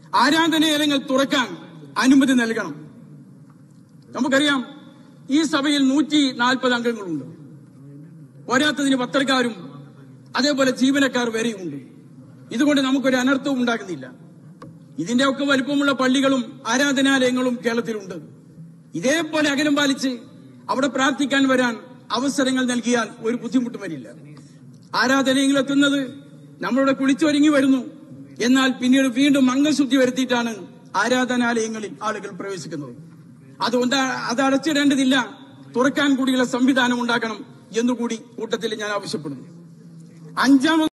ആരാധനാലയങ്ങൾ തുറക്കാൻ അനുമതി നൽകണം നമുക്കറിയാം ഈ സഭയിൽ നൂറ്റി നാൽപ്പത് അംഗങ്ങളുണ്ട് പോരാത്തതിന് പത്രക്കാരും അതേപോലെ ജീവനക്കാർ വരെയുമുണ്ട് ഇതുകൊണ്ട് നമുക്കൊരു അനർത്ഥവും ഉണ്ടാകുന്നില്ല ഇതിന്റെ ഒക്കെ വലിപ്പമുള്ള പള്ളികളും ആരാധനാലയങ്ങളും കേരളത്തിലുണ്ട് ഇതേപോലെ അകലം പാലിച്ച് അവിടെ പ്രാർത്ഥിക്കാൻ വരാൻ അവസരങ്ങൾ നൽകിയാൽ ഒരു ബുദ്ധിമുട്ടും വരില്ല ആരാധനയിൽ എത്തുന്നത് നമ്മളുടെ കുളിച്ചൊരുങ്ങി വരുന്നു എന്നാൽ പിന്നീട് വീണ്ടും അംഗശുദ്ധി വരുത്തിയിട്ടാണ് ആരാധനാലയങ്ങളിൽ ആളുകൾ പ്രവേശിക്കുന്നത് അതുകൊണ്ട് അത് അടച്ചിടേണ്ടതില്ല തുറക്കാൻ കൂടിയുള്ള സംവിധാനം ഉണ്ടാക്കണം എന്നുകൂടി കൂട്ടത്തിൽ ഞാൻ ആവശ്യപ്പെടുന്നു അഞ്ചാമത്